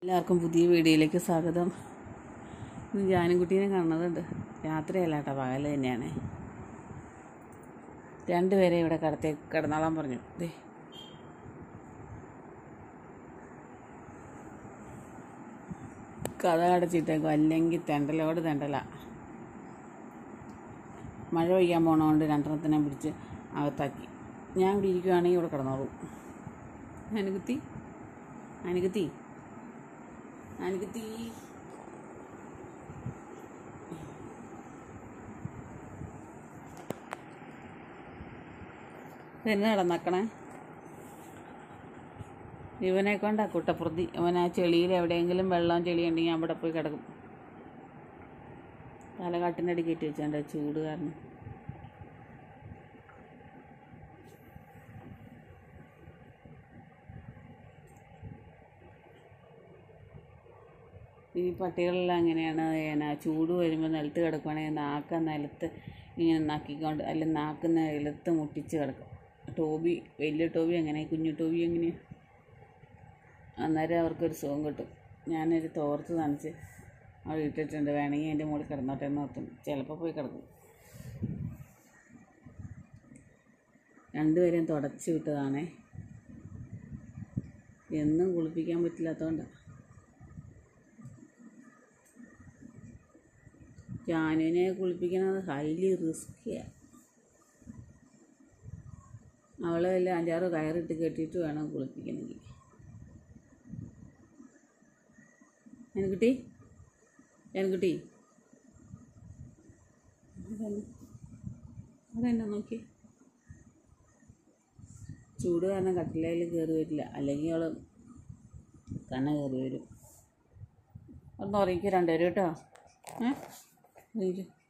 എല്ലാവർക്കും പുതിയ വീഡിയോയിലേക്ക് സ്വാഗതം ഇന്ന് ജാനുകുട്ടീനെ കാണുന്നതുണ്ട് രാത്രിയല്ല കേട്ടോ പകൽ തന്നെയാണ് രണ്ടുപേരെ ഇവിടെ കിടത്തി കിടന്നോളാൻ പറഞ്ഞു ദേ കഥ അടച്ചിട്ടേക്കും അല്ലെങ്കിൽ തെണ്ടലോട് തെണ്ടല മഴ പെയ്യാൻ പോണതുകൊണ്ട് രണ്ടെണ്ണത്തിനെ പിടിച്ച് അകത്താക്കി ഞാൻ ഇവിടെ ഇരിക്കുവാണെങ്കിൽ ഇവിടെ കിടന്നോളൂ അനുകുത്തി അനുകുത്തി അനുകുത്തി തന്നെ നടന്നക്കണേ ഇവനെ കൊണ്ടാ കുട്ടപ്രതി അവൻ ആ ചെളിയിൽ എവിടെയെങ്കിലും വെള്ളം ചെളി ഉണ്ടെങ്കിൽ അവിടെ പോയി കിടക്കും തലകാട്ടിനടി കയറ്റി വെച്ചാണ്ട് ചൂട് കാരണം ഈ പട്ടികളെല്ലാം അങ്ങനെയാണ് എന്നാ ചൂട് വരുമ്പോൾ നിലത്ത് കിടക്കുവാണെങ്കിൽ നാക്ക നിലത്ത് ഇങ്ങനെ നക്കിക്കൊണ്ട് അല്ല നാക്ക് നിലത്ത് മുട്ടിച്ച് കിടക്കും ടോബി വലിയ ടോബി അങ്ങനെ കുഞ്ഞു ടോബി എങ്ങനെയാണ് അന്നേരം അവർക്കൊരു സുഖം കിട്ടും ഞാനൊരു തോർത്ത് നനച്ച് അവിടെ ഇട്ടിട്ടുണ്ട് വേണമെങ്കിൽ എൻ്റെ മുകളിൽ കിടന്നോട്ടെ എന്ന് ഓർത്തും ചിലപ്പോൾ പോയി കിടക്കും രണ്ടുപേരെയും തുടച്ച് വിട്ടതാണേ എന്നും കുളിപ്പിക്കാൻ പറ്റില്ലാത്തതുകൊണ്ടാണ് ജാനുവിനെ കുളിപ്പിക്കുന്നത് ഹൈലി റിസ്ക്കിയാണ് അവളെ വല്ല അഞ്ചാറ് കയറിട്ട് കെട്ടിയിട്ട് വേണം കുളിപ്പിക്കണമെങ്കിൽ എനിക്കുട്ടി എനിക്കുട്ടി അതെന്നെ നോക്കി ചൂട് കാരണം കട്ടിലയിൽ കയറി വരില്ല അല്ലെങ്കിൽ അവൾ തന്നെ കയറി വരും ഒന്ന് ഉറങ്ങിക്കോ രണ്ടുപേരും കേട്ടോ ഏ ഉറങ്ങിക്കോ